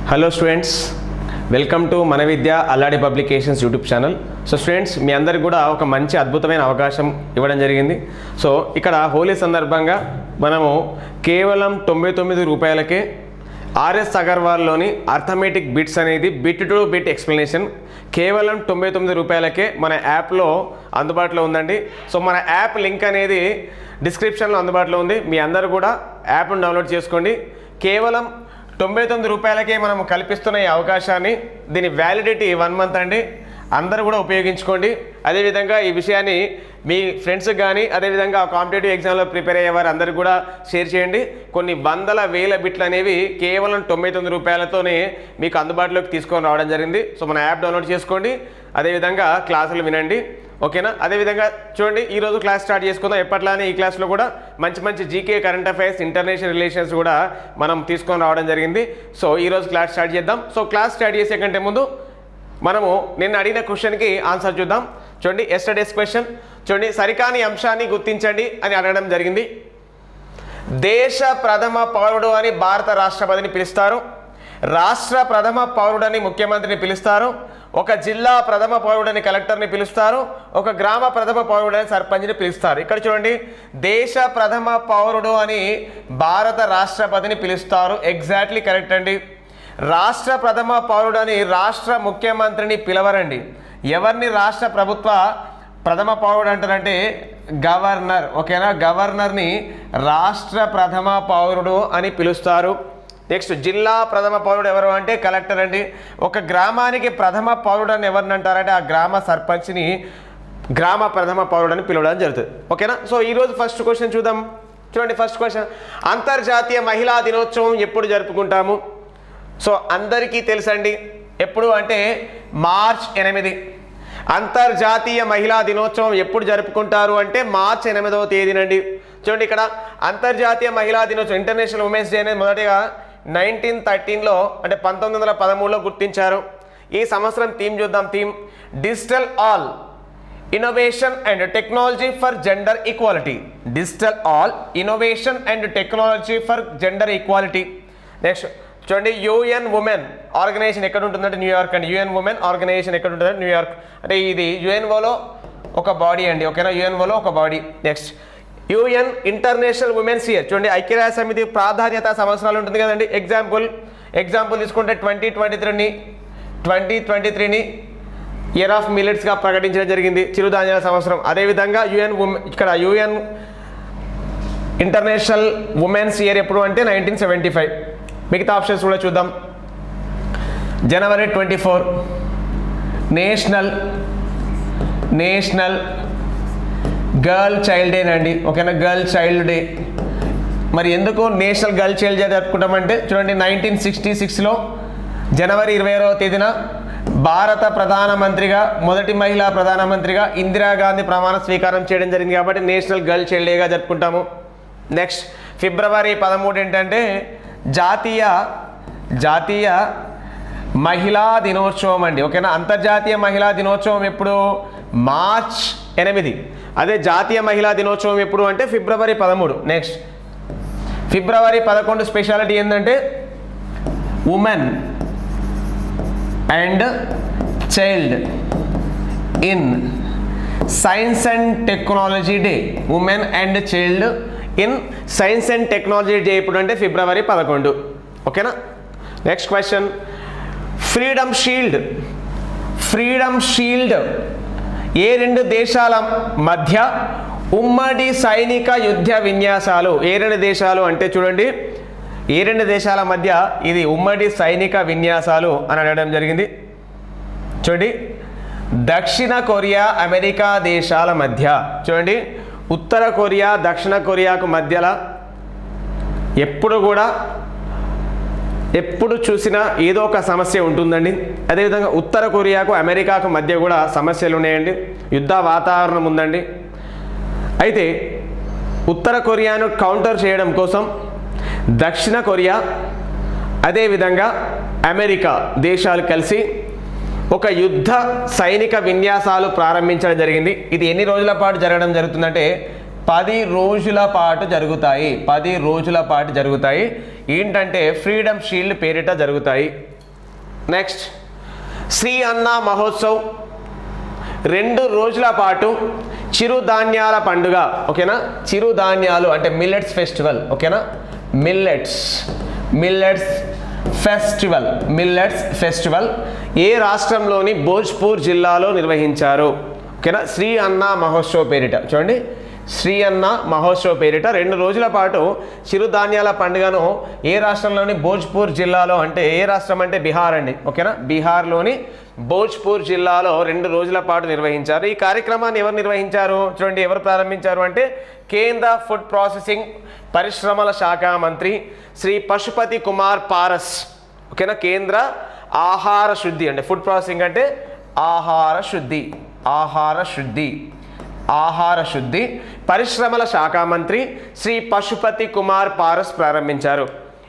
hello students welcome to మన Vidya Alladi publications YouTube channel so students మీ అందరికి కూడా ఒక మంచి అద్భుతమైన అవకాశం ఇవ్వడం జరిగింది సో ఇక్కడ హోలీ సందర్భంగా మనము కేవలం తొంభై తొమ్మిది రూపాయలకే ఆర్ఎస్ అగర్వాల్లోని అర్థమెటిక్ బిట్స్ అనేది బిట్ టు బిట్ ఎక్స్ప్లెనేషన్ కేవలం తొంభై తొమ్మిది రూపాయలకే మన యాప్లో అందుబాటులో ఉందండి సో మన యాప్ లింక్ అనేది డిస్క్రిప్షన్లో అందుబాటులో ఉంది మీ అందరూ కూడా యాప్ను డౌన్లోడ్ చేసుకోండి కేవలం తొంభై తొమ్మిది రూపాయలకే మనం కల్పిస్తున్న ఈ అవకాశాన్ని దీని వ్యాలిడిటీ వన్ మంత్ అండి అందరూ కూడా ఉపయోగించుకోండి అదేవిధంగా ఈ విషయాన్ని మీ ఫ్రెండ్స్కి కానీ అదేవిధంగా కాంపిటేటివ్ ఎగ్జామ్లో ప్రిపేర్ అయ్యే వారు అందరికీ కూడా షేర్ చేయండి కొన్ని వందల వేల బిట్లు అనేవి కేవలం తొంభై తొమ్మిది రూపాయలతోనే మీకు అందుబాటులోకి తీసుకొని రావడం జరిగింది సో మన యాప్ డౌన్లోడ్ చేసుకోండి అదేవిధంగా క్లాసులు వినండి ఓకేనా అదేవిధంగా చూడండి ఈ రోజు క్లాస్ స్టార్ట్ చేసుకుందాం ఎప్పట్లానే ఈ క్లాస్లో కూడా మంచి మంచి GK current affairs international relations కూడా మనం తీసుకొని రావడం జరిగింది సో ఈ రోజు క్లాస్ స్టార్ట్ చేద్దాం సో క్లాస్ స్టార్ట్ చేసే కంటే ముందు మనము నిన్న అడిగిన క్వశ్చన్కి ఆన్సర్ చూద్దాం చూడండి ఎస్టర్డేస్ క్వశ్చన్ చూడండి సరికాని అంశాన్ని గుర్తించండి అని అడగడం జరిగింది దేశ ప్రథమ పౌరుడు అని భారత రాష్ట్రపతిని పిలుస్తారు రాష్ట్ర ప్రథమ పౌరుడని ముఖ్యమంత్రిని పిలుస్తారు ఒక జిల్లా ప్రథమ పౌరుడని కలెక్టర్ని పిలుస్తారు ఒక గ్రామ ప్రథమ పౌరుడని సర్పంచ్ని పిలుస్తారు ఇక్కడ చూడండి దేశ ప్రథమ పౌరుడు అని భారత రాష్ట్రపతిని పిలుస్తారు ఎగ్జాక్ట్లీ కరెక్ట్ అండి రాష్ట్ర ప్రథమ పౌరుడని రాష్ట్ర ముఖ్యమంత్రిని పిలవరండి ఎవరిని రాష్ట్ర ప్రభుత్వ ప్రథమ పౌరుడు అంటారంటే గవర్నర్ ఓకేనా గవర్నర్ని రాష్ట్ర ప్రథమ పౌరుడు అని పిలుస్తారు నెక్స్ట్ జిల్లా ప్రథమ పౌరుడు ఎవరు అంటే కలెక్టర్ అండి ఒక గ్రామానికి ప్రథమ పౌరుడు అని ఎవరిని అంటారంటే ఆ గ్రామ సర్పంచ్ని గ్రామ ప్రథమ పౌరుడు అని పిలవడం జరుగుతుంది ఓకేనా సో ఈరోజు ఫస్ట్ క్వశ్చన్ చూద్దాం చూడండి ఫస్ట్ క్వశ్చన్ అంతర్జాతీయ మహిళా దినోత్సవం ఎప్పుడు జరుపుకుంటాము సో అందరికీ తెలుసండి ఎప్పుడు అంటే మార్చ్ ఎనిమిది అంతర్జాతీయ మహిళా దినోత్సవం ఎప్పుడు జరుపుకుంటారు అంటే మార్చ్ ఎనిమిదవ తేదీనండి చూడండి ఇక్కడ అంతర్జాతీయ మహిళా దినోత్సవం ఇంటర్నేషనల్ ఉమెన్స్ డే అనేది మొదటిగా నైన్టీన్ థర్టీన్లో అంటే పంతొమ్మిది వందల పదమూడులో గుర్తించారు ఈ సంవత్సరం థీమ్ చూద్దాం theme digital all innovation and technology for gender equality digital all innovation and technology for gender equality next చూడండి యుఎన్ ఉమెన్ ఆర్గనైజేషన్ ఎక్కడ ఉంటుందంటే న్యూయార్క్ అండి యుఎన్ ఉమెన్ ఆర్గనైజేషన్ ఎక్కడ ఉంటుందంటే న్యూయార్క్ అంటే ఇది యుఎన్ఓలో ఒక బాడీ అండి ఓకేనా యుఎన్ఓలో ఒక body next UN international women's year చూడండి ఐక్యరాజ్య సమితి ప్రాధాన్యత సంవత్సరాలు ఉంటుంది కదండి ఎగ్జాంపుల్ ఎగ్జాంపుల్ తీసుకుంటే ట్వంటీ ట్వంటీ త్రీని ట్వంటీ ట్వంటీ త్రీని ఇయర్ ఆఫ్ మిల్లెట్స్గా ప్రకటించడం జరిగింది చిరుధాన్యాల సంవత్సరం అదేవిధంగా యుఎన్ ఇక్కడ యుఎన్ ఇంటర్నేషనల్ ఉమెన్స్ ఇయర్ ఎప్పుడు అంటే నైన్టీన్ సెవెంటీ ఫైవ్ మిగతా ఆప్షన్స్ కూడా చూద్దాం జనవరి twenty four national national girl child day అండి ఓకేనా గర్ల్ చైల్డ్ డే మరి ఎందుకు నేషనల్ గర్ల్ చైల్డ్ డే జరుపుకుంటామంటే చూడండి నైన్టీన్ సిక్స్టీ సిక్స్లో జనవరి ఇరవై తేదీన భారత ప్రధానమంత్రిగా మొదటి మహిళా ప్రధానమంత్రిగా ఇందిరాగాంధీ ప్రమాణ స్వీకారం చేయడం జరిగింది కాబట్టి నేషనల్ గర్ల్ చైల్డ్ డేగా జరుపుకుంటాము నెక్స్ట్ ఫిబ్రవరి పదమూడు ఏంటంటే జాతీయ జాతీయ మహిళా దినోత్సవం అండి ఓకేనా అంతర్జాతీయ మహిళా దినోత్సవం ఎప్పుడు మార్చ్ ఎనిమిది అదే జాతీయ మహిళా దినోత్సవం ఎప్పుడు అంటే ఫిబ్రవరి పదమూడు నెక్స్ట్ ఫిబ్రవరి పదకొండు స్పెషాలిటీ ఏంటంటే women and child in science and technology day women and child in science and technology day ఎప్పుడు అంటే ఫిబ్రవరి పదకొండు ఓకేనా next question freedom shield freedom shield ఏ రెండు దేశాల మధ్య ఉమ్మడి సైనిక యుద్ధ విన్యాసాలు ఏ రెండు దేశాలు అంటే చూడండి ఏ రెండు దేశాల మధ్య ఇది ఉమ్మడి సైనిక విన్యాసాలు అని అనడం జరిగింది చూడండి దక్షిణ కొరియా అమెరికా దేశాల మధ్య చూడండి ఉత్తర కొరియా దక్షిణ కొరియాకు మధ్యలో ఎప్పుడు కూడా ఎప్పుడు చూసినా ఏదో ఒక సమస్య ఉంటుందండి అదేవిధంగా ఉత్తర కొరియాకు అమెరికాకు మధ్య కూడా సమస్యలు ఉన్నాయండి యుద్ధ వాతావరణం ఉందండి అయితే ఉత్తర కొరియాను కౌంటర్ చేయడం కోసం దక్షిణ కొరియా అదేవిధంగా అమెరికా దేశాలు కలిసి ఒక యుద్ధ సైనిక విన్యాసాలు ప్రారంభించడం జరిగింది ఇది ఎన్ని రోజుల పాటు జరగడం జరుగుతుందంటే పది రోజుల పాటు జరుగుతాయి పది రోజుల పాటు జరుగుతాయి ఏంటంటే ఫ్రీడమ్ షీల్డ్ పేరిట జరుగుతాయి నెక్స్ట్ శ్రీ అన్నా మహోత్సవ్ రెండు రోజుల పాటు చిరుధాన్యాల పండుగ ఓకేనా చిరుధాన్యాలు అంటే మిల్లెట్స్ ఫెస్టివల్ ఓకేనా millets millets festival millets festival ఏ రాష్ట్రంలోని భోజ్పూర్ జిల్లాలో నిర్వహించారు ఓకేనా శ్రీ అన్నా మహోత్సవ్ పేరిట చూడండి శ్రీ అన్న మహోత్సవ్ పేరిట రెండు రోజుల పాటు చిరుధాన్యాల పండుగను ఏ రాష్ట్రంలోని భోజ్పూర్ జిల్లాలో అంటే ఏ రాష్ట్రం అంటే బీహార్ అండి ఓకేనా బీహార్లోని భోజ్పూర్ జిల్లాలో రెండు రోజుల పాటు నిర్వహించారు ఈ కార్యక్రమాన్ని ఎవరు నిర్వహించారు చూడండి ఎవరు ప్రారంభించారు అంటే కేంద్ర ఫుడ్ ప్రాసెసింగ్ పరిశ్రమల శాఖ మంత్రి శ్రీ పశుపతి కుమార్ పారస్ ఓకేనా కేంద్ర ఆహార శుద్ధి అంటే ఫుడ్ ప్రాసెసింగ్ అంటే ఆహార శుద్ధి ఆహార శుద్ధి ఆహార శుద్ధి పరిశ్రమల శాఖ మంత్రి శ్రీ పశుపతి కుమార్ పారస్ ప్రారంభించారు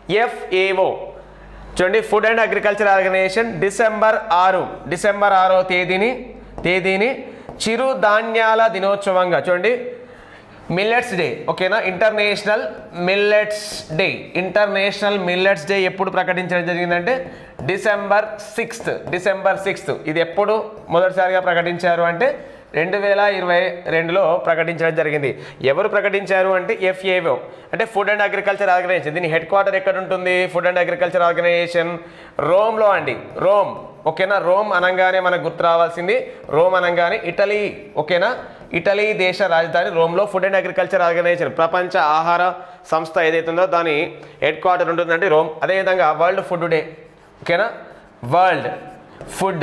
ఎఫ్ఏఓ చూడండి food and agriculture organization December ఆరు డిసెంబర్ ఆరో తేదీని తేదీని చిరు ధాన్యాల దినోత్సవంగా చూడండి మిల్లెట్స్ డే ఓకేనా international millets day international millets day ఎప్పుడు ప్రకటించడం జరిగిందంటే డిసెంబర్ సిక్స్త్ డిసెంబర్ సిక్స్త్ ఇది ఎప్పుడు మొదటిసారిగా ప్రకటించారు అంటే రెండు వేల ఇరవై రెండులో ప్రకటించడం జరిగింది ఎవరు ప్రకటించారు అంటే ఎఫ్ఏఓ అంటే ఫుడ్ అండ్ అగ్రికల్చర్ ఆర్గనైజేషన్ దీని హెడ్ క్వార్టర్ ఎక్కడ ఉంటుంది ఫుడ్ అండ్ అగ్రికల్చర్ ఆర్గనైజేషన్ రోమ్లో అండి రోమ్ ఓకేనా రోమ్ అనగానే మనకు గుర్తు రావాల్సింది రోమ్ అనగానే ఇటలీ ఓకేనా ఇటలీ దేశ రాజధాని రోమ్లో ఫుడ్ అండ్ అగ్రికల్చర్ ఆర్గనైజేషన్ ప్రపంచ ఆహార సంస్థ ఏదైతే ఉందో దాని హెడ్ క్వార్టర్ ఉంటుందంటే రోమ్ అదేవిధంగా వరల్డ్ ఫుడ్ డే ఓకేనా world food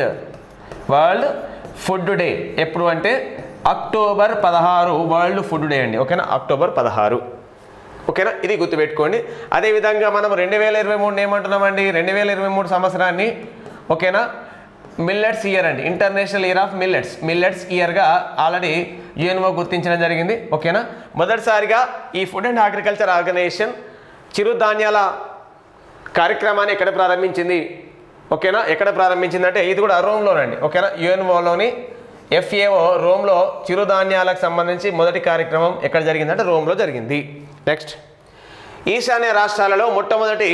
world food day ఎప్పుడు అంటే అక్టోబర్ పదహారు వరల్డ్ ఫుడ్ డే అండి ఓకేనా అక్టోబర్ పదహారు ఓకేనా ఇది గుర్తుపెట్టుకోండి అదేవిధంగా మనం రెండు వేల ఇరవై మూడు ఏమంటున్నామండి రెండు వేల ఇరవై మూడు సంవత్సరాన్ని ఓకేనా మిల్లెట్స్ ఇయర్ అండి international year of millets millets ఇయర్గా ఆల్రెడీ యుఎన్ఓ గుర్తించడం జరిగింది ఓకేనా మొదటిసారిగా ఈ ఫుడ్ అండ్ అగ్రికల్చర్ ఆర్గనైజేషన్ చిరుధాన్యాల కార్యక్రమాన్ని ఎక్కడ ప్రారంభించింది ఓకేనా ఎక్కడ ప్రారంభించిందంటే ఇది కూడా రోమ్లోనండి ఓకేనా యుఎన్ఓలోని ఎఫ్ఏఓ రోమ్లో చిరుధాన్యాలకు సంబంధించి మొదటి కార్యక్రమం ఎక్కడ జరిగిందంటే రోమ్లో జరిగింది నెక్స్ట్ ఈశాన్య రాష్ట్రాలలో మొట్టమొదటి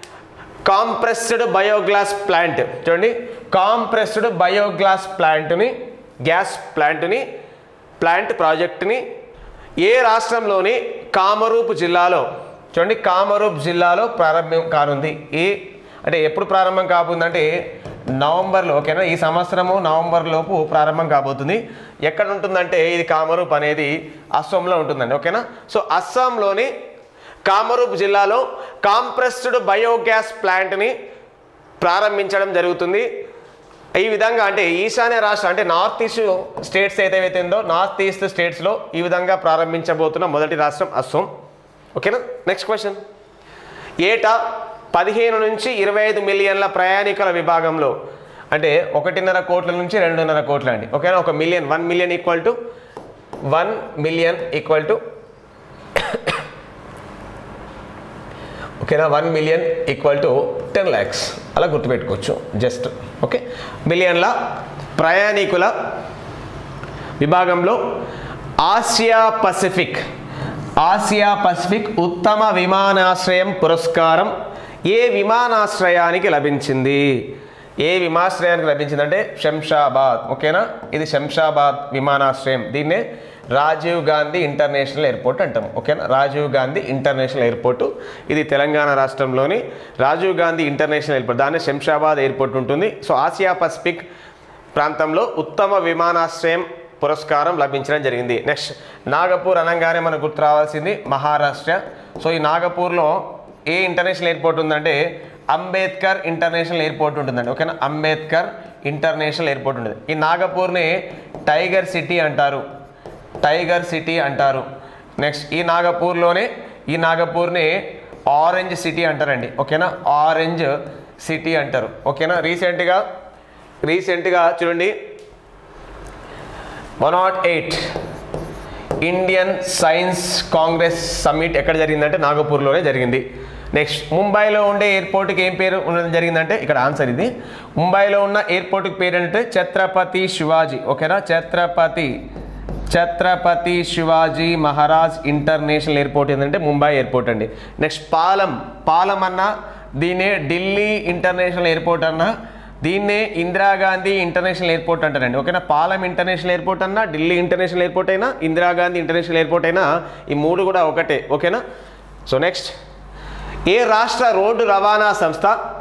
కాంప్రెస్డ్ బయోగ్లాస్ ప్లాంట్ చూడండి కాంప్రెస్డ్ బయోగ్లాస్ ప్లాంట్ని గ్యాస్ ప్లాంట్ని ప్లాంట్ ప్రాజెక్ట్ని ఏ రాష్ట్రంలోని కామరూప్ జిల్లాలో చూడండి కామరూప్ జిల్లాలో ప్రారంభం కానుంది ఏ అంటే ఎప్పుడు ప్రారంభం కాబోతుందంటే నవంబర్లో ఓకేనా ఈ సంవత్సరము నవంబర్ లోపు ప్రారంభం కాబోతుంది ఎక్కడ ఉంటుందంటే ఇది కామరూప్ అనేది అస్సాంలో ఉంటుందండి ఓకేనా సో అస్సాంలోని కామరూప్ జిల్లాలో కాంప్రెస్డ్ బయోగ్యాస్ ప్లాంట్ని ప్రారంభించడం జరుగుతుంది ఈ విధంగా అంటే ఈశాన్య రాష్ట్ర అంటే నార్త్ ఈస్ట్ స్టేట్స్ ఏదైతే ఉందో నార్త్ ఈస్ట్ స్టేట్స్లో ఈ విధంగా ప్రారంభించబోతున్న మొదటి రాష్ట్రం అస్సాం ఓకేనా నెక్స్ట్ క్వశ్చన్ ఏటా పదిహేను నుంచి ఇరవై ఐదు మిలియన్ల ప్రయాణికుల విభాగంలో అంటే ఒకటిన్నర కోట్ల నుంచి రెండున్నర కోట్ల అండి ఓకేనా ఒక million one million equal to one million equal to ఓకేనా one million equal to ten lakhs అలా గుర్తుపెట్టుకోవచ్చు జస్ట్ ఓకే మిలియన్ల ప్రయాణికుల విభాగంలో ఆసియా పసిఫిక్ ఆసియా పసిఫిక్ ఉత్తమ విమానాశ్రయం పురస్కారం ఏ విమానాశ్రయానికి లభించింది ఏ విమానాశ్రయానికి లభించిందంటే శంషాబాద్ ఓకేనా ఇది శంషాబాద్ విమానాశ్రయం దీన్నే రాజీవ్ గాంధీ ఇంటర్నేషనల్ ఎయిర్పోర్ట్ అంటాం ఓకేనా రాజీవ్ గాంధీ ఇంటర్నేషనల్ ఎయిర్పోర్ట్ ఇది తెలంగాణ రాష్ట్రంలోని రాజీవ్ గాంధీ ఇంటర్నేషనల్ ఎయిర్పోర్ట్ దాన్ని శంషాబాద్ ఎయిర్పోర్ట్ ఉంటుంది సో ఆసియా పసిఫిక్ ప్రాంతంలో ఉత్తమ విమానాశ్రయం పురస్కారం లభించడం జరిగింది నెక్స్ట్ నాగపూర్ అనగానే మనకు గుర్తు రావాల్సింది మహారాష్ట్ర సో ఈ నాగపూర్లో ఏ ఇంటర్నేషనల్ ఎయిర్పోర్ట్ ఉందంటే అంబేద్కర్ ఇంటర్నేషనల్ ఎయిర్పోర్ట్ ఉంటుందండి ఓకేనా అంబేద్కర్ ఇంటర్నేషనల్ ఎయిర్పోర్ట్ ఉంటుంది ఈ నాగపూర్ని టైగర్ సిటీ అంటారు టైగర్ సిటీ అంటారు నెక్స్ట్ ఈ నాగపూర్లోనే ఈ నాగపూర్ని ఆరెంజ్ సిటీ అంటారండి ఓకేనా ఆరెంజ్ సిటీ అంటారు ఓకేనా రీసెంట్గా రీసెంట్గా చూడండి one not eight Indian science congress summit ఎక్కడ జరిగిందంటే నాగపూర్లోనే జరిగింది నెక్స్ట్ ముంబైలో ఉండే ఎయిర్పోర్ట్కి ఏం పేరు ఉండడం జరిగిందంటే ఇక్కడ ఆన్సర్ ఇది ముంబైలో ఉన్న ఎయిర్పోర్ట్కి పేరు ఏంటంటే ఛత్రపతి శివాజీ ఓకేనా ఛత్రపతి ఛత్రపతి శివాజీ మహారాజ్ ఇంటర్నేషనల్ ఎయిర్పోర్ట్ ఏంటంటే ముంబై ఎయిర్పోర్ట్ అండి నెక్స్ట్ పాలం పాలం అన్న దీనే ఢిల్లీ ఇంటర్నేషనల్ ఎయిర్పోర్ట్ అన్న దీన్నే ఇందిరాగాంధీ ఇంటర్నేషనల్ ఎయిర్పోర్ట్ అంటారండి ఓకేనా పాలం ఇంటర్నేషనల్ ఎయిర్పోర్ట్ అన్నా ఢిల్లీ ఇంటర్నేషనల్ ఎయిర్పోర్ట్ అయినా ఇందిరాగాంధీ ఇంటర్నేషనల్ ఎయిర్పోర్ట్ అయినా ఈ మూడు కూడా ఒకటే ఓకేనా సో నెక్స్ట్ ఏ రాష్ట్ర రోడ్డు రవాణా సంస్థ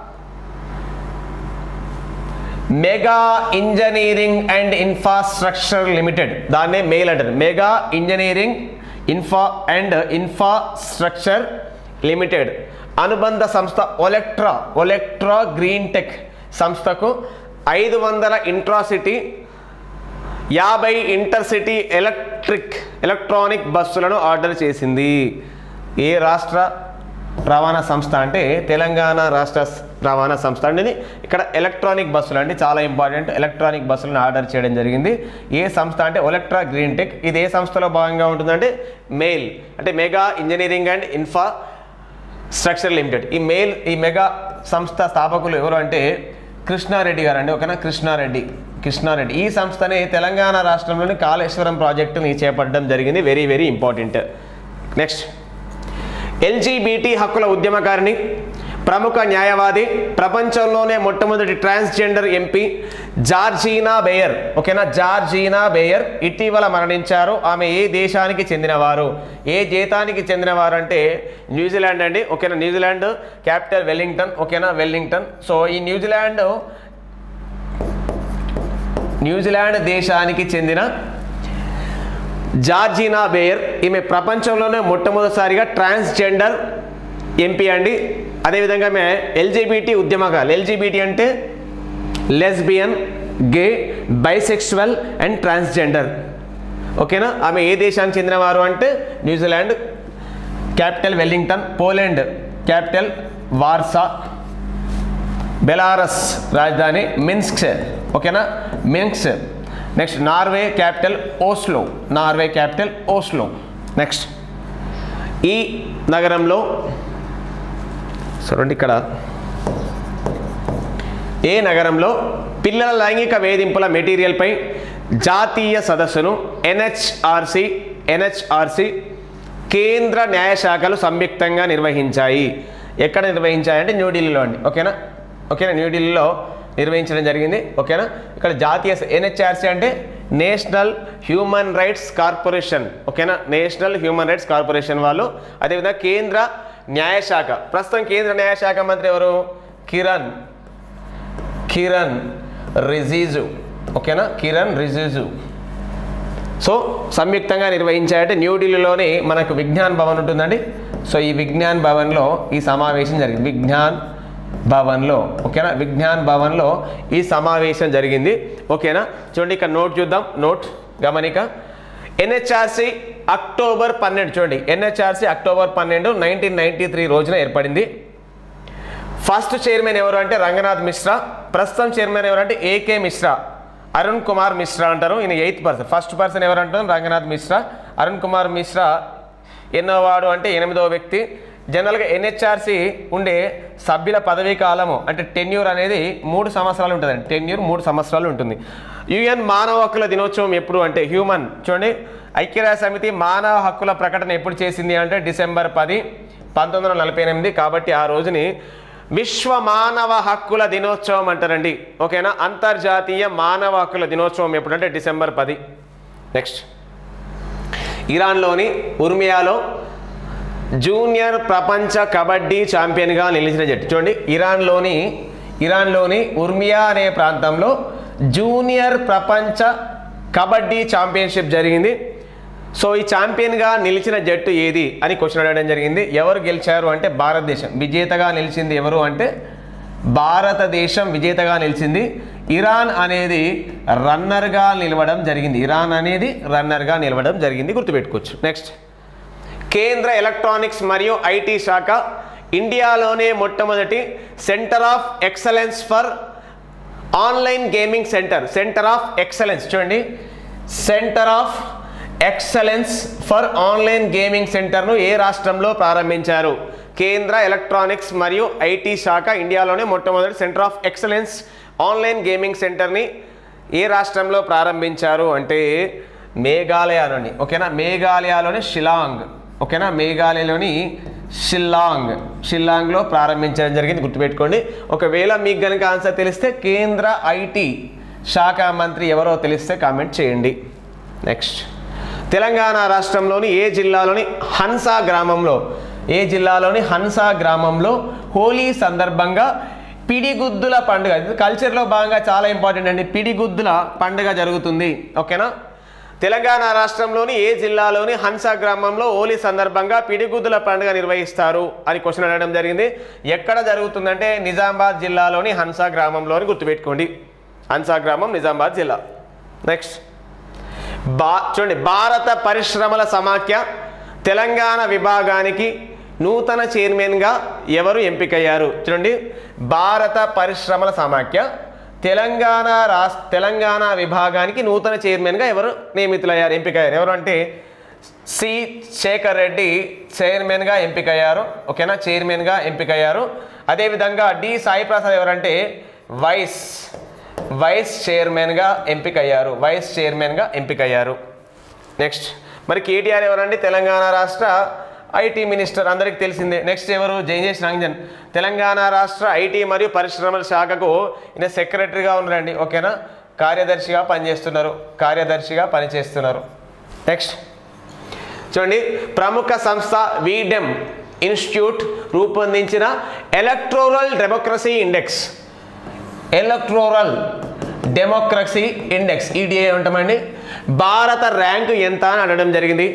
mega engineering and infrastructure limited దాన్నే మెయిల్ అంటారు mega engineering infra and infrastructure limited అనుబంధ సంస్థ ఒలెక్ట్రా ఒలెక్ట్రా గ్రీన్ టెక్ సంస్థకు ఐదు వందల ఇంట్రాసిటీ యాభై ఇంటర్సిటీ ఎలక్ట్రిక్ ఎలక్ట్రానిక్ బస్సులను ఆర్డర్ చేసింది ఏ రాష్ట్ర రవాణా సంస్థ అంటే తెలంగాణ రాష్ట్ర స్- రవాణా సంస్థ అండి ఇక్కడ ఎలక్ట్రానిక్ బస్సులు అండి చాలా ఇంపార్టెంట్ ఎలక్ట్రానిక్ బస్సులను ఆర్డర్ చేయడం జరిగింది ఏ సంస్థ అంటే ఒలెక్ట్రా గ్రీన్ టెక్ ఇది ఏ సంస్థలో భాగంగా ఉంటుందంటే మెయిల్ అంటే mega engineering and infrastructure limited ఈ మెయిల్ ఈ మెగా సంస్థ స్థాపకులు ఎవరు అంటే కృష్ణారెడ్డి గారు అండి ఓకేనా కృష్ణారెడ్డి కృష్ణారెడ్డి ఈ సంస్థని తెలంగాణ రాష్ట్రంలోని కాళేశ్వరం ప్రాజెక్టుని చేపట్టడం జరిగింది very very important next LGBT హక్కుల ఉద్యమకారిణి ప్రముఖ న్యాయవాది ప్రపంచంలోనే మొట్టమొదటి ట్రాన్స్జెండర్ ఎంపీ జార్జీనా బేయర్ ఓకేనా జార్జీనా బేయర్ ఇటీవల మరణించారు ఆమె ఏ దేశానికి చెందినవారు ఏ జీతానికి చెందినవారు అంటే న్యూజిలాండ్ అండి ఓకేనా న్యూజిలాండ్ క్యాపిటల్ వెల్లింగ్టన్ ఓకేనా వెల్లింగ్టన్ సో ఈ న్యూజిలాండ్ న్యూజిలాండ్ దేశానికి చెందిన జార్జినా బేయర్ ఈమె ప్రపంచంలోనే మొట్టమొదటిసారిగా ట్రాన్స్జెండర్ ఎంపీ అండి అదేవిధంగా ఆమె ఎల్జీబీటీ ఉద్యమకాలు ఎల్జీబీటీ అంటే lesbian gay bisexual and transgender ఓకేనా ఆమె ఏ దేశానికి చెందినవారు అంటే New Zealand capital Wellington Poland capital Warsaw Belarus రాజధాని మిన్స్క్ ఓకేనా Minsk next Norway capital Oslo Norway capital Oslo next ఈ నగరంలో చూడండి ఇక్కడ ఏ నగరంలో పిల్లల లైంగిక వేధింపుల మెటీరియల్పై జాతీయ సదస్సును ఎన్హెచ్ఆర్సి ఎన్హెచ్ఆర్సి కేంద్ర న్యాయశాఖలు సంయుక్తంగా నిర్వహించాయి ఎక్కడ నిర్వహించాయి అంటే న్యూఢిల్లీలో అండి ఓకేనా ఓకేనా న్యూఢిల్లీలో నిర్వహించడం జరిగింది ఓకేనా ఇక్కడ జాతీయ ఎన్హెచ్ఆర్సి అంటే నేషనల్ హ్యూమన్ రైట్స్ కార్పొరేషన్ ఓకేనా నేషనల్ హ్యూమన్ రైట్స్ కార్పొరేషన్ వాళ్ళు అదేవిధంగా కేంద్ర న్యాయశాఖ ప్రస్తుతం కేంద్ర న్యాయశాఖ మంత్రి ఎవరు కిరణ్ కిరణ్ రిజిజు ఓకేనా కిరణ్ రిజిజు సో సంయుక్తంగా నిర్వహించాయంటే న్యూఢిల్లీలోని మనకు విజ్ఞాన్ భవన్ ఉంటుందండి సో ఈ విజ్ఞాన్ భవన్లో ఈ సమావేశం జరిగింది విజ్ఞాన్ భవన్లో ఓకేనా విజ్ఞాన్ భవన్లో ఈ సమావేశం జరిగింది ఓకేనా చూడండి ఇక్కడ నోట్ చూద్దాం నోట్ గమనిక ఎన్హెచ్ఆర్సి అక్టోబర్ పన్నెండు చూడండి ఎన్హెచ్ఆర్సి అక్టోబర్ పన్నెండు నైన్టీన్ నైన్టీ త్రీ రోజున ఏర్పడింది ఫస్ట్ చైర్మన్ ఎవరు అంటే రంగనాథ్ మిశ్రా ప్రస్తుతం చైర్మన్ ఎవరు అంటే ఏకే మిశ్రా అరుణ్ కుమార్ మిశ్రా అంటారు ఈయన ఎయిత్ పర్సన్ ఫస్ట్ పర్సన్ ఎవరు అంటారు రంగనాథ్ మిశ్రా అరుణ్ కుమార్ మిశ్రా ఎన్నో వాడు అంటే ఎనిమిదవ వ్యక్తి జనరల్గా ఎన్హెచ్ఆర్సి ఉండే సభ్యుల పదవీ కాలము అంటే టెన్యూర్ అనేది మూడు సంవత్సరాలు ఉంటుందండి టెన్యూర్ మూడు సంవత్సరాలు ఉంటుంది యుఎన్ మానవ హక్కుల దినోత్సవం ఎప్పుడు అంటే హ్యూమన్ చూడండి ఐక్యరాజ్య సమితి మానవ హక్కుల ప్రకటన ఎప్పుడు చేసింది అంటే డిసెంబర్ పది పంతొమ్మిది వందల నలభై ఎనిమిది కాబట్టి ఆ రోజుని విశ్వ మానవ హక్కుల దినోత్సవం అంటారండి ఓకేనా అంతర్జాతీయ మానవ హక్కుల దినోత్సవం ఎప్పుడంటే డిసెంబర్ పది నెక్స్ట్ ఇరాన్లోని ఉర్మియాలో జూనియర్ ప్రపంచ కబడ్డీ ఛాంపియన్గా నిలిచిన జట్టు చూడండి ఇరాన్లోని ఇరాన్లోని ఉర్మియా అనే ప్రాంతంలో జూనియర్ ప్రపంచ కబడ్డీ ఛాంపియన్షిప్ జరిగింది సో ఈ ఛాంపియన్గా నిలిచిన జట్టు ఏది అని క్వశ్చన్ అడగడం జరిగింది ఎవరు గెలిచారు అంటే భారతదేశం విజేతగా నిలిచింది ఎవరు అంటే భారతదేశం విజేతగా నిలిచింది ఇరాన్ అనేది రన్నర్గా నిలవడం జరిగింది ఇరాన్ అనేది రన్నర్గా నిలవడం జరిగింది గుర్తుపెట్టుకోవచ్చు నెక్స్ట్ కేంద్ర ఎలక్ట్రానిక్స్ మరియు ఐటీ శాఖ ఇండియాలోనే మొట్టమొదటి centre of excellence for online gaming centre centre of excellence చూడండి centre of excellence for online gaming సెంటర్ను ఏ రాష్ట్రంలో ప్రారంభించారు కేంద్ర ఎలక్ట్రానిక్స్ మరియు ఐటీ శాఖ ఇండియాలోనే మొట్టమొదటి centre of excellence online gaming సెంటర్ని ఏ రాష్ట్రంలో ప్రారంభించారు అంటే మేఘాలయలోని ఓకేనా మేఘాలయలోని షిలాంగ్ ఓకేనా మేఘాలయలోని షిల్లాంగ్ షిల్లాంగ్లో ప్రారంభించడం జరిగింది గుర్తుపెట్టుకోండి ఒకవేళ మీకు కనుక ఆన్సర్ తెలిస్తే కేంద్ర ఐటీ శాఖ మంత్రి ఎవరో తెలిస్తే కామెంట్ చేయండి నెక్స్ట్ తెలంగాణ రాష్ట్రంలోని ఏ జిల్లాలోని హన్సా గ్రామంలో ఏ జిల్లాలోని హన్సా గ్రామంలో హోలీ సందర్భంగా పిడిగుద్దుల పండుగ ఇది కల్చర్లో భాగంగా చాలా ఇంపార్టెంట్ అండి పిడిగుద్దుల పండుగ జరుగుతుంది ఓకేనా తెలంగాణ రాష్ట్రంలోని ఏ జిల్లాలోని హన్సా గ్రామంలో హోలీ సందర్భంగా పిడిగుద్దుల పండుగ నిర్వహిస్తారు అని క్వశ్చన్ అడగడం జరిగింది ఎక్కడ జరుగుతుందంటే నిజామాబాద్ జిల్లాలోని హన్సా గ్రామంలోని గుర్తుపెట్టుకోండి హన్సా గ్రామం నిజామాబాద్ జిల్లా నెక్స్ట్ బా చూడండి భారత పరిశ్రమల సమాఖ్య తెలంగాణ విభాగానికి నూతన చైర్మన్గా ఎవరు ఎంపికయ్యారు చూడండి భారత పరిశ్రమల సమాఖ్య తెలంగాణ రాష్ట్ర తెలంగాణ విభాగానికి నూతన చైర్మన్గా ఎవరు నియమితులయ్యారు ఎంపికయ్యారు ఎవరు అంటే సి శేఖర్ రెడ్డి చైర్మన్గా ఎంపికయ్యారు ఓకేనా చైర్మన్గా ఎంపికయ్యారు అదేవిధంగా డి సాయి ప్రసాద్ ఎవరంటే వైస్ వైస్ చైర్మన్గా ఎంపికయ్యారు వైస్ చైర్మన్గా ఎంపికయ్యారు నెక్స్ట్ మరి కేటీఆర్ ఎవరండి తెలంగాణ రాష్ట్ర ఐటీ మినిస్టర్ అందరికీ తెలిసిందే నెక్స్ట్ ఎవరు జయజేష్ రంజన్ తెలంగాణ రాష్ట్ర ఐటీ మరియు పరిశ్రమల శాఖకు ఈయన సెక్రటరీగా ఉన్నారండి ఓకేనా కార్యదర్శిగా పనిచేస్తున్నారు కార్యదర్శిగా పనిచేస్తున్నారు నెక్స్ట్ చూడండి ప్రముఖ సంస్థ వీడెమ్ ఇన్స్టిట్యూట్ రూపొందించిన electoral democracy index electoral democracy index EDA ఉంటామండి భారత ర్యాంకు ఎంత అని అడగడం జరిగింది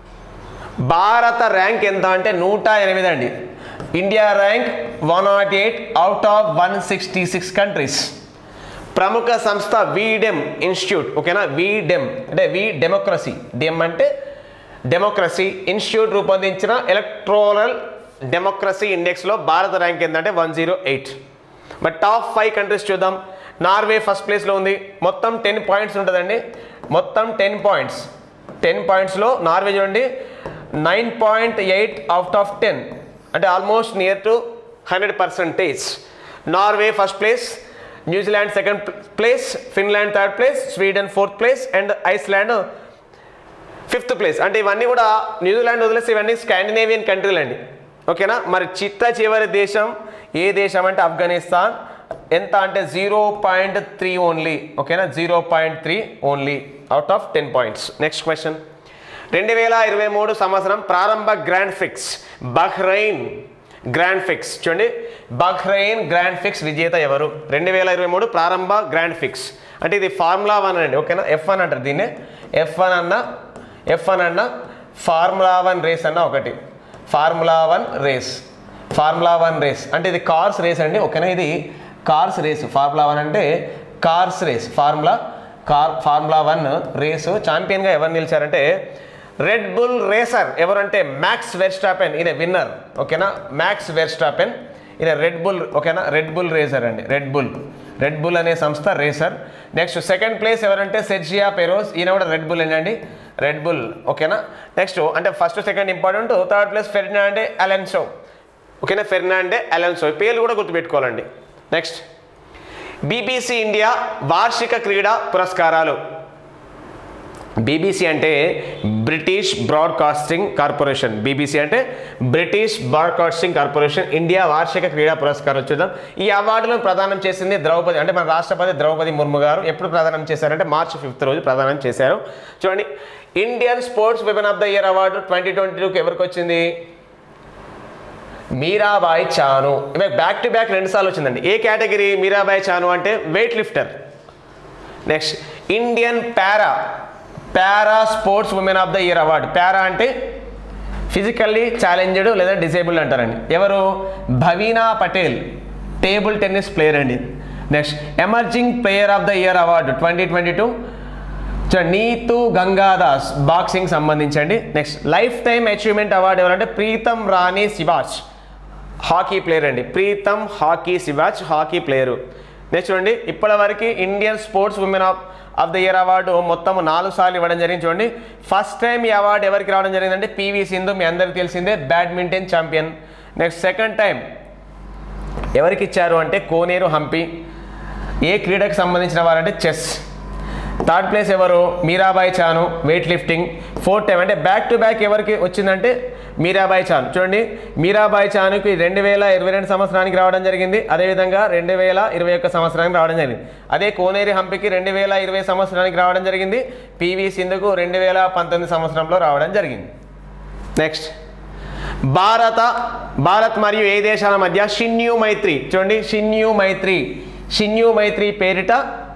భారత ర్యాంక్ ఎంత అంటే నూట ఎనిమిది అండి India rank one not eight out of one sixty six countries ప్రముఖ సంస్థ వీడెమ్ ఇన్స్టిట్యూట్ ఓకేనా వీడెమ్ అంటే వి డెమోక్రసీ డెమ్ అంటే డెమోక్రసీ ఇన్స్టిట్యూట్ రూపొందించిన ఎలక్ట్రోరల్ డెమోక్రసీ ఇండెక్స్లో భారత ర్యాంక్ ఏంటంటే one zero eight but top five countries చూద్దాం నార్వే ఫస్ట్ ప్లేస్లో ఉంది మొత్తం టెన్ పాయింట్స్ ఉంటుందండి మొత్తం టెన్ పాయింట్స్ టెన్ పాయింట్స్లో నార్వే చూడండి nine point eight out of ten అంటే almost near to hundred percentage Norway first place New Zealand second place Finland third place Sweden fourth place and Iceland fifth place అంటే ఇవన్నీ కూడా New Zealand వదిలేసి ఇవన్నీ Scandinavian కంట్రీలు అండి ఓకేనా మరి చిట్ట చివరి దేశం ఏ దేశం అంటే ఆఫ్ఘనిస్తాన్ ఎంత అంటే జీరో పాయింట్ త్రీ ఓన్లీ ఓకేనా zero point three only out of ten points next question రెండు వేల ఇరవై మూడు సంవత్సరం ప్రారంభ grand prix Bahrain grand prix చూడండి బహ్రైన్ గ్రాండ్ ఫిక్స్ విజేత ఎవరు రెండు వేల ఇరవై మూడు ప్రారంభ గ్రాండ్ ఫిక్స్ అంటే ఇది ఫార్ములా వన్ అండి ఓకేనా ఎఫ్ వన్ అంటారు దీన్నే ఎఫ్ వన్ అన్న ఎఫ్ వన్ అన్న ఫార్ములా వన్ రేస్ అన్న ఒకటి formula one race formula one race అంటే ఇది కార్స్ రేస్ అండి ఓకేనా ఇది కార్స్ రేస్ ఫార్ములా వన్ అంటే cars race formula car formula one race ఛాంపియన్గా ఎవరు నిలిచారంటే రెడ్ బుల్ రేసర్ ఎవరంటే మ్యాక్స్ వెర్స్టాపెన్ ఈయన విన్నర్ ఓకేనా మ్యాక్స్ వెర్స్టాపెన్ ఈయన రెడ్ బుల్ ఓకేనా రెడ్ బుల్ రేసర్ అండి రెడ్ బుల్ రెడ్ బుల్ అనే సంస్థ రేసర్ నెక్స్ట్ సెకండ్ ప్లేస్ ఎవరంటే సెర్జియా పెరోస్ ఈయన కూడా రెడ్ బుల్ అండి రెడ్ బుల్ ఓకేనా నెక్స్ట్ అంటే first second important third place Fernando Alonso ఓకేనా ఫెర్నాండే అలెన్సో పేర్లు కూడా గుర్తుపెట్టుకోవాలండి నెక్స్ట్ బీబీసీ ఇండియా వార్షిక క్రీడా పురస్కారాలు బీబీసీ అంటే బ్రిటిష్ బ్రాడ్కాస్టింగ్ కార్పొరేషన్ బీబీసీ అంటే బ్రిటిష్ బ్రాడ్కాస్టింగ్ కార్పొరేషన్ ఇండియా వార్షిక క్రీడా పురస్కారం చూద్దాం ఈ అవార్డులను ప్రదానం చేసింది ద్రౌపది అంటే మన రాష్ట్రపతి ద్రౌపది ముర్ము గారు ఎప్పుడు ప్రదానం చేశారంటే మార్చి ఫిఫ్త్ రోజు ప్రదానం చేశారు చూడండి Indian sports women of the year award twenty twenty టూకి ఎవరికి వచ్చింది మీరాబాయి చాను ఇవి బ్యాక్ టు బ్యాక్ రెండు సార్లు వచ్చిందండి ఏ కేటగిరీ మీరాబాయి చాను అంటే weight lifter next Indian para para sports women of the year award para అంటే ఫిజికల్లీ ఛాలెంజ్డ్ లేదా డిసేబుల్డ్ అంటారండి ఎవరు Bhavina Patel table tennis player అండి next emerging player of the year award twenty twenty two Nitu గంగాదాస్ బాక్సింగ్ సంబంధించండి next lifetime achievement award ఎవరంటే Pritam Rani Siwach hockey player అండి Pritam hockey Siwach hockey player next చూడండి ఇప్పటివరకు Indian sports women of of the year award మొత్తం నాలుగు సార్లు ఇవ్వడం జరిగింది చూడండి ఫస్ట్ టైం ఈ అవార్డు ఎవరికి రావడం జరిగిందంటే పివి సింధు మీ అందరికీ తెలిసిందే badminton champion next second time ఎవరికి ఇచ్చారు అంటే కోనేరు హంపి ఏ క్రీడకు సంబంధించిన వారంటే చెస్ థర్డ్ ప్లేస్ ఎవరు Mirabai Chanu weight lifting fourth time అంటే బ్యాక్ టు బ్యాక్ ఎవరికి వచ్చిందంటే మీరాబాయి చాను చూడండి మీరాబాయి చానుకి రెండు వేల ఇరవై రెండు సంవత్సరానికి రావడం జరిగింది అదేవిధంగా రెండు వేల ఇరవై ఒక్క సంవత్సరానికి రావడం జరిగింది అదే కోనేరి హంపికి రెండు వేల ఇరవై సంవత్సరానికి రావడం జరిగింది పివి సింధుకు రెండు వేల పంతొమ్మిది సంవత్సరంలో రావడం జరిగింది నెక్స్ట్ భారత భారత్ మరియు ఏ దేశాల మధ్య షిన్యూ మైత్రి చూడండి షిన్యూ మైత్రి షిన్యూ మైత్రి పేరిట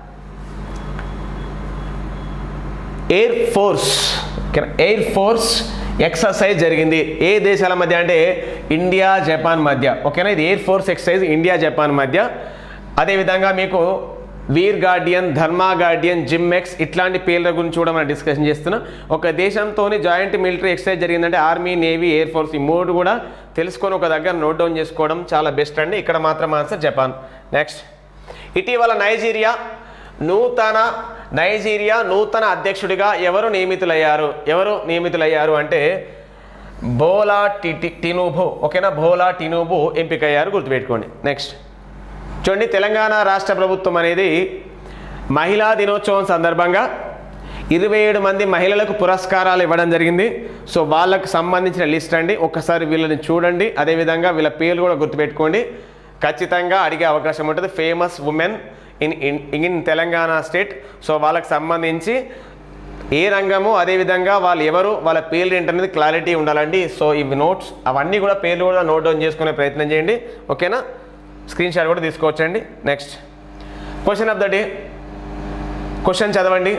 air force air force exercise జరిగింది ఏ దేశాల మధ్య అంటే ఇండియా జపాన్ మధ్య ఓకేనా ఇది air force exercise India Japan మధ్య అదేవిధంగా మీకు వీర్ గార్డియన్ ధర్మా గార్డియన్ జిమ్మెక్స్ ఇట్లాంటి పేర్ల గురించి కూడా మనం డిస్కషన్ చేస్తున్నాం ఒక దేశంతో జాయింట్ మిలిటరీ ఎక్సర్సైజ్ జరిగిందంటే ఆర్మీ నేవీ ఎయిర్ ఫోర్స్ ఈ మూడు కూడా తెలుసుకొని ఒక దగ్గర నోట్ డౌన్ చేసుకోవడం చాలా బెస్ట్ అండి ఇక్కడ మాత్రం ఆన్సర్ జపాన్ నెక్స్ట్ ఇటీవల నైజీరియా నూతన నైజీరియా నూతన అధ్యక్షుడిగా ఎవరు నియమితులయ్యారు ఎవరు నియమితులయ్యారు అంటే బోలా టి టినూబు ఓకేనా బోలా టినూబు ఎంపికయ్యారు గుర్తుపెట్టుకోండి నెక్స్ట్ చూడండి తెలంగాణ రాష్ట్ర ప్రభుత్వం అనేది మహిళా దినోత్సవం సందర్భంగా ఇరవై ఏడు మంది మహిళలకు పురస్కారాలు ఇవ్వడం జరిగింది సో వాళ్ళకు సంబంధించిన లిస్ట్ అండి ఒక్కసారి వీళ్ళని చూడండి అదేవిధంగా వీళ్ళ పేర్లు కూడా గుర్తుపెట్టుకోండి ఖచ్చితంగా అడిగే అవకాశం ఉంటుంది famous women in in in Telangana state so వాళ్ళకి సంబంధించి ఏ రంగము అదేవిధంగా వాళ్ళు ఎవరు వాళ్ళ పేర్లు ఏంటనేది క్లారిటీ ఉండాలండి సో ఇవి నోట్స్ అవన్నీ కూడా పేర్లు కూడా నోట్ డౌన్ చేసుకునే ప్రయత్నం చేయండి ఓకేనా స్క్రీన్ షాట్ కూడా తీసుకోవచ్చండి next question of the day question చదవండి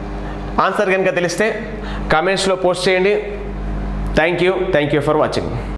ఆన్సర్ కనుక తెలిస్తే కామెంట్స్లో పోస్ట్ చేయండి thank you thank you for watching